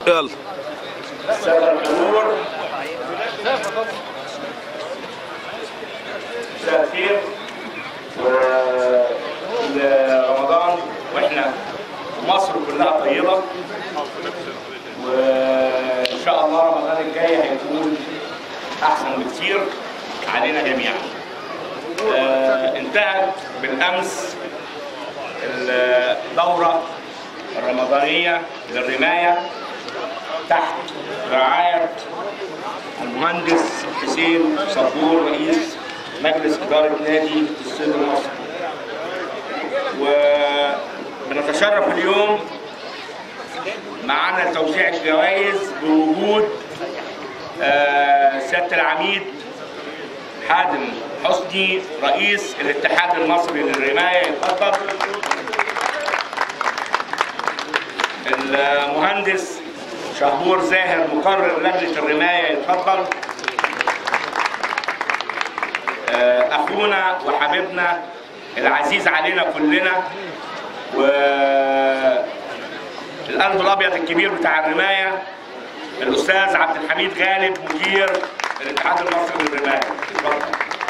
يلا السادة الحضور مساء الخير ورمضان واحنا مصر كلها طيبة وإن شاء الله رمضان الجاي هيكون أحسن بكتير علينا جميعا آه، انتهت بالأمس الدورة الرمضانية للرماية تحت رعاية المهندس حسين صبور رئيس مجلس إدارة نادي السن المصري وبنتشرف اليوم معانا توزيع الجوائز بوجود آه، سيادة العميد حاتم حسني رئيس الاتحاد المصري للرماية يتفضل المهندس شهور زاهر مقرر لجنة الرماية يتفضل آه، أخونا وحبيبنا العزيز علينا كلنا و القلب الأبيض الكبير بتاع الرماية الأستاذ عبد الحميد غالب مدير الاتحاد المصري للرماية اتفضل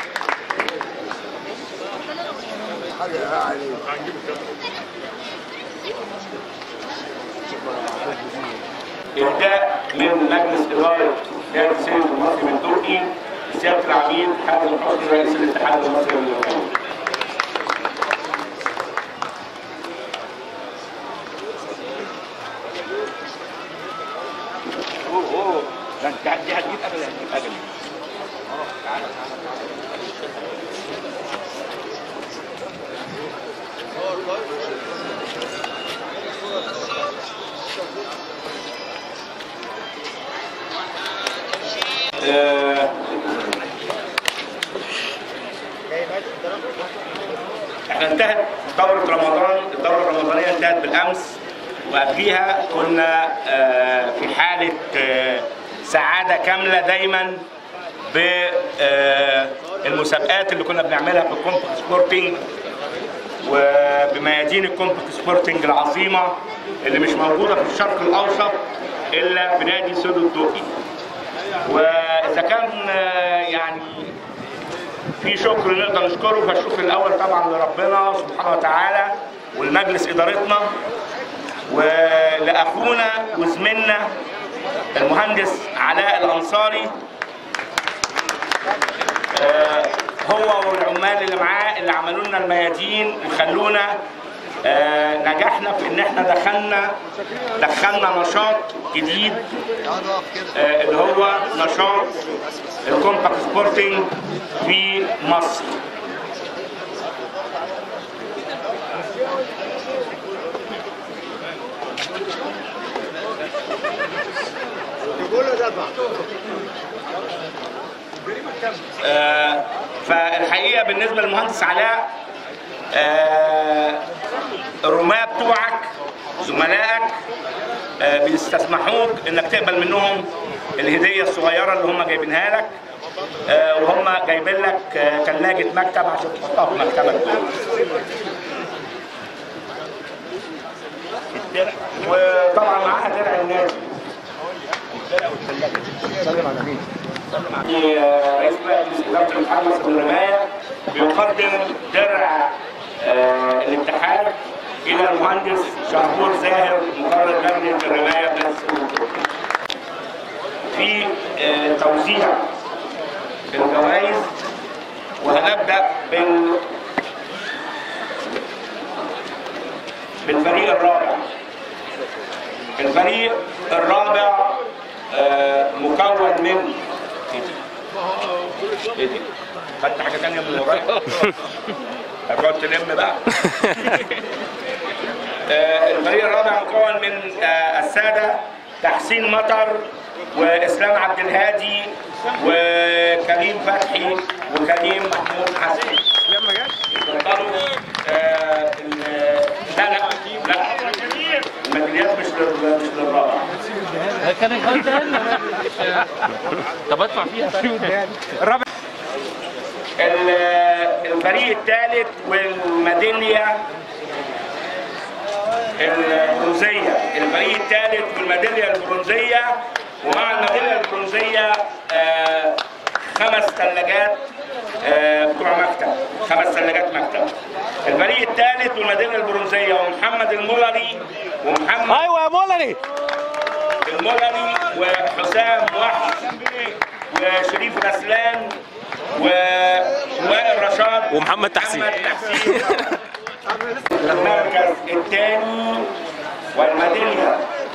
إهداء من مجلس إدارة نادي السيد المصري بالتركي سيادة العميد حاتم حسني رئيس الاتحاد المصري للرماية ده انت دي هتجيب اغلى هتجيب اغلى آه، احنا انتهت دورة رمضان الدورة الرمضانية انتهت بالأمس وقبليها كنا آه، في حالة آه، سعادة كاملة دايما بالمسابقات اللي كنا بنعملها في الكومباك سبورتنج وبميادين الكومباك سبورتنج العظيمة اللي مش موجودة في الشرق الأوسط إلا في نادي سودو الدوقي واذا كان آه، يعني في شكر نقدر نشكره فالشكر الاول طبعا لربنا سبحانه وتعالى ولمجلس ادارتنا ولاخونا وزميلنا المهندس علاء الانصاري آه، هو والعمال اللي معاه اللي عملوا لنا الميادين وخلونا آه، نجحنا في ان احنا دخلنا دخلنا نشاط جديد آه، اللي هو نشاط الكومباكت سبورتنج في مصر آه، فالحقيقه بالنسبه للمهندس علاء آه، الرماة بتوعك زملائك آه، بيستسمحوك انك تقبل منهم الهديه الصغيره اللي هم جايبينها لك آه، وهم جايبين لك آه، ثلاجه مكتب عشان تحطها في مكتبك الدرع وطبعا معاها درع النادي آه، رئيس مجلس اداره الاتحاد المصري للرمايه بيقدم درع آه، الاتحاد الى المهندس شهور زاهر مقرر لجنه الرمايه بنفس في آه، توزيع الجوائز وهنبدا بال بالفريق الرابع الفريق الرابع آه، مكون من ايه دي؟ ايه دي؟ خدت حاجه ثانيه من ورايا هتقعد تلم بقى آه، الفريق الرابع مكون من آه، الساده تحسين مطر واسلام عبد الهادي وكريم فتحي وكريم محمود حسن لما جت اتفضلوا آه، ال- لا لا لا الميداليات مش لل- مش للرابع كان يخلي طب ادفع فيها الرابع ال- الفريق الثالث والميداليه البرونزيه الفريق الثالث بالميداليه البرونزيه ومع الميداليه البرونزيه آه، خمس ثلاجات آه، بتوع مكتب خمس ثلاجات مكتب الفريق الثالث والميداليه البرونزيه ومحمد المولري ومحمد ايوه يا مولري المولري وحسام وحش وشريف رسلان ووائل رشاد ومحمد تحسين. محمد تحسين المركز الثاني والميداليه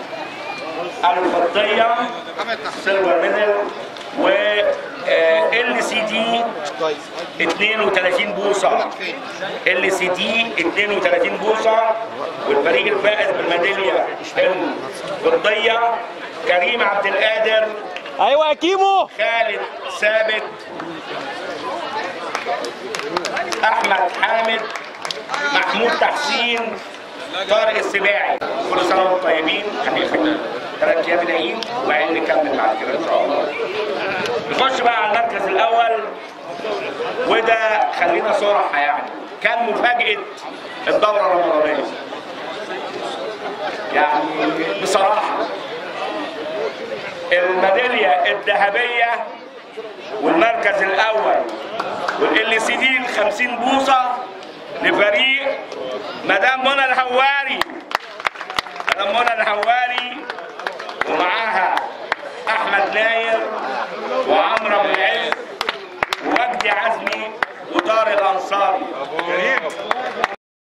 الفضيه سيلفر ميدل و ال سي دي 32 بوصه ال سي دي 32 بوصه والفريق الفائز بالميداليه الفضيه كريم عبد القادر ايوه يا كيمو خالد ثابت احمد حامد محمود تحسين طارق السباعي كل سنه وانتم طيبين هنقفل ثلاث ايام العيد وبعدين نكمل بعد كده ان شاء الله نخش بقى على المركز الاول وده خلينا صراحه يعني كان مفاجاه الدوره الرمضانيه يعني بصراحه الميداليه الذهبيه والمركز الاول والال سي دي ال 50 بوصه لفريق مدام منى الهواري مدام منى الهواري